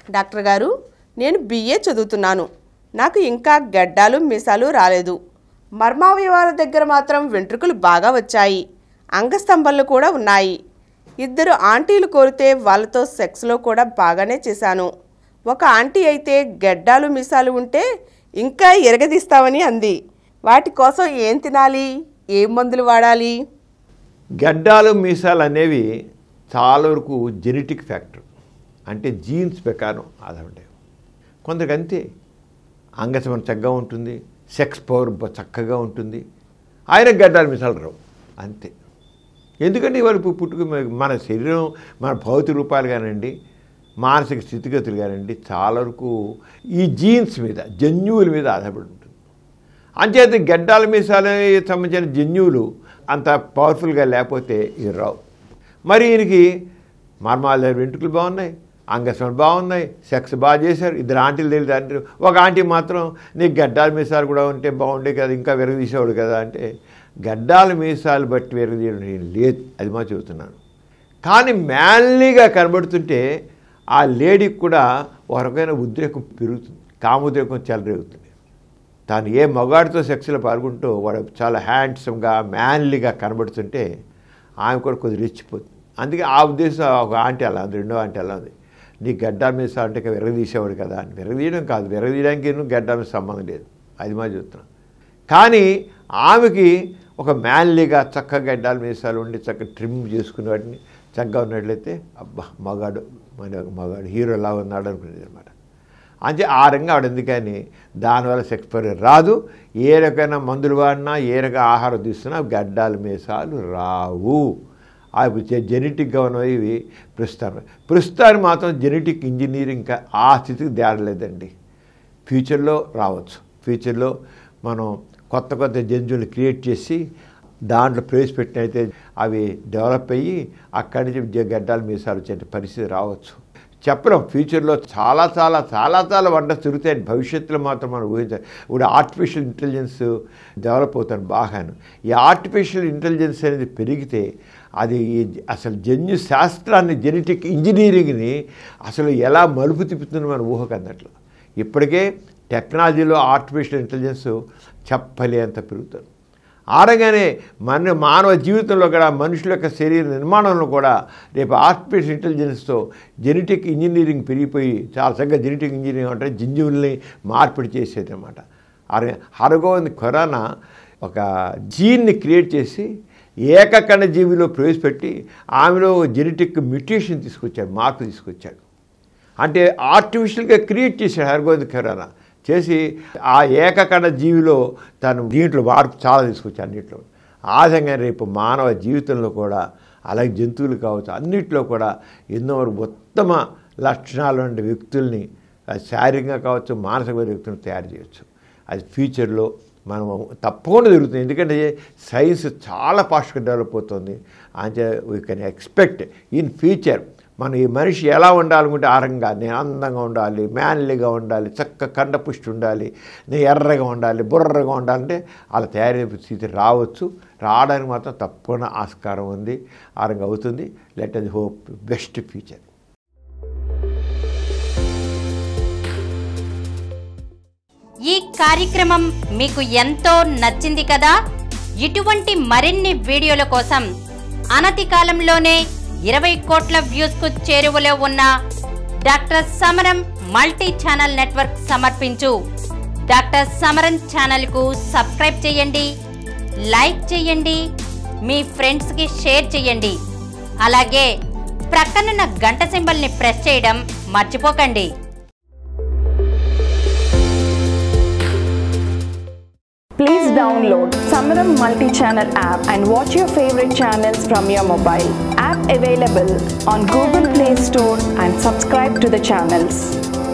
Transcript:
Doctor గారు నేను BA చదువుతున్నాను నాకు ఇంకా గడ్డాలు మీసాలు రాలేదు మర్మావయవాల దగ్గర మాత్రం వెంట్రుకలు బాగా వచ్చాయి అంగస్తంభాలు కూడా ఉన్నాయి ఇద్దరు ఆంటీలు కోరితే వాళ్ళతో సెక్స్లో కూడా బాగానే చేశాను ఒక ఆంటీ అయితే గడ్డాలు మీసాలు ఉంటే ఇంకా ఎరగదీస్తామని అంది వాటి కోసం ఏం తినాలి ఏం మందులు వాడాలి గడ్డాలు మీసాలు అనేవి చాలా వరకు జెనెటిక్ ఫ్యాక్టర్ అంటే జీన్స్ ప్రకారం ఆధారపడే కొందరికి అంతే అంగసమం చక్కగా ఉంటుంది సెక్స్ పవర్ బ- చక్కగా ఉంటుంది ఆయన గడ్డాలు మీసాలు రావు అంతే ఎందుకంటే ఇవాళ పు- పుట్టుక మ- మన శరీరం మన భౌతిక రూపాలు కానివ్వండి మానసిక స్థితిగతులు కానివ్వండి చాలా వరకు ఈ జీన్స్ మీద జన్యువుల మీద ఆధారపడి ఉంటుంది అంచేత గడ్డాల మీసాలకి సంబంధించిన జన్యువులు అంత పవర్ఫుల్గా లేకపోతే ఇవి రావు మరి ఈయనకి మర్మాల దగ్గర వెంట్రుకలు బాగున్నాయి అంగస్వరం బాగున్నాయి సెక్స్ బాగా చేశారు ఇద్దరు ఆంటీలు తెలియదు అంటారు ఒక ఆంటీ మాత్రం నీకు గడ్డాల మీసాలు కూడా ఉంటే బాగుండే కదా ఇంకా విరగదీసేవాడు కదా అంటే గడ్డాల మీసాలు బట్టి విరగదీయడం ఏం లేదు అది మా చెబుతున్నాను కానీ మ్యాన్లీగా కనబడుతుంటే ఆ లేడీకి కూడా ఒక రకమైన ఉద్రేకం పెరుగుతుంది కామోద్రేకం చెలరేగుతుంది తాను ఏ మగాడితో సెక్స్లో పాల్గొంటూ వాడు చాలా హ్యాండ్సమ్గా మ్యాన్లీగా కనబడుతుంటే ఆమె కూడా కొద్దిగా రెచ్చిపోతుంది అందుకే ఆ ఉద్దేశం ఒక ఆంటీ అలా ఉంది రెండో ఆంటీ అలా ఉంది నీ గడ్డ మీద అంటే విరగదీసేవాడు కదా అని విరగదీయడం కాదు విరగదీయడానికి నువ్వు గడ్డ మీద సంబంధం లేదు అది మా చెప్తున్నాను కానీ ఆమెకి ఒక మ్యాన్లీగా చక్కగా గడ్డాల మీసాలు ఉండి చక్కగా ట్రిమ్ చేసుకునే వాటిని చక్కగా ఉన్నట్లయితే అబ్బా మగాడు మన మగాడు హీరోలా ఉన్నాడు అనుకునేది అనమాట అంటే ఆ రంగా ఆవిడ ఎందుకని దానివల్ల సెక్స్ పరి రాదు ఏ రకమైన మందులు వాడినా ఏ రకమైన ఆహారం తీసుకున్నా గడ్డాల మీసాలు రావు అవి జె- జెనెటిక్గా ఉన్నవి ఇవి ప్రస్తుతం ప్రస్తుతానికి మాత్రం జెనెటిక్ ఇంజనీరింగ్ ఇంకా ఆ స్థితికి దేడలేదండి ఫ్యూచర్లో రావచ్చు ఫ్యూచర్లో మనం కొత్త కొత్త జంతువులు క్రియేట్ చేసి దాంట్లో ప్రవేశపెట్టినైతే అవి డెవలప్ అయ్యి అక్కడి నుంచి జ- గడ్డాలు మీసాలు వచ్చే పరిస్థితి రావచ్చు చెప్పలేం ఫ్యూచర్లో చాలా చాలా చాలా చాలా వండర్స్ జరుగుతాయి భవిష్యత్తులో మాత్రం మనం ఊహించాలి ఇప్పుడు ఆర్టిఫిషియల్ ఇంటెలిజెన్స్ డెవలప్ అవుతాను బాగాను ఈ ఆర్టిఫిషియల్ ఇంటెలిజెన్స్ అనేది పెరిగితే అది ఈ అసలు జన్యు శాస్త్రాన్ని జెనెటిక్ ఇంజనీరింగ్ని అసలు ఎలా మలుపు తిప్పుతుందో మన ఊహకు అన్నట్లు ఇప్పటికే టెక్నాలజీలో ఆర్టిఫిషియల్ ఇంటెలిజెన్స్ చెప్పలేంత పెరుగుతుంది ఆరగానే మన మానవ జీవితంలో కూడా మనుషుల యొక్క శరీర నిర్మాణంలో కూడా రేపు ఆర్టిఫిషియల్ ఇంటెలిజెన్స్తో జెనెటిక్ ఇంజనీరింగ్ పెరిగిపోయి చాలా చక్కగా జెనెటిక్ ఇంజనీరింగ్ అంటే జంజువుల్ని మార్పిడి చేసేది అనమాట అర హరగోవింద్ ఖొరానా ఒక జీన్ని క్రియేట్ చేసి ఏకకణ జీవిలో ప్రవేశపెట్టి ఆమెలో జెనెటిక్ మ్యూటేషన్ తీసుకొచ్చాడు మార్పు తీసుకొచ్చాడు అంటే ఆర్టిఫిషియల్గా క్రియేట్ చేశాడు హరగోవింద్ ఖరానా చేసి ఆ ఏకకణ జీవిలో తను దీంట్లో మార్పు చాలా తీసుకొచ్చాడు అన్నింటిలో ఆ విధంగా రేపు మానవ జీవితంలో కూడా అలాగే జంతువులు కావచ్చు అన్నింటిలో కూడా ఎన్నో ఉత్తమ లక్షణాలు ఉండే వ్యక్తుల్ని అది శారీరకంగా కావచ్చు మానసికమైన వ్యక్తులను తయారు చేయొచ్చు అది ఫ్యూచర్లో మనం తప్పకుండా జరుగుతుంది ఎందుకంటే సైన్స్ చాలా ఫాస్ట్గా డెవలప్ అవుతుంది అంటే we can expect in future మనం ఈ మనిషి ఎలా ఉండాలనుకుంటే ఆ రకంగా నేను అందంగా ఉండాలి మ్యాన్లీగా ఉండాలి చక్క కండపుష్టి ఉండాలి నేను ఎర్రగా ఉండాలి బుర్రగా ఉండాలంటే అలా తయారయ్యే స్థితి రావచ్చు రావడానికి మాత్రం తప్పకుండా ఆస్కారం ఉంది ఆ రకంగా అవుతుంది let us hope best future ఈ కార్యక్రమం మీకు ఎంతో నచ్చింది కదా ఇటువంటి మరిన్ని వీడియోల కోసం అనతి కాలంలోనే ఇరవై కోట్ల వ్యూస్ కు చేరువలో ఉన్న doctor Samaram multi channel network సమర్పించు డాక్టర్ సమరం ఛానల్ కు సబ్స్క్రైబ్ చేయండి లైక్ చేయండి మీ ఫ్రెండ్స్ కి షేర్ చేయండి అలాగే ప్రక్కనున్న గంట సింబల్ ని ప్రెస్ చేయడం మర్చిపోకండి Please download Samaram multi-channel app and watch your favorite channels from your mobile. App available on Google Play Store and subscribe to the channels.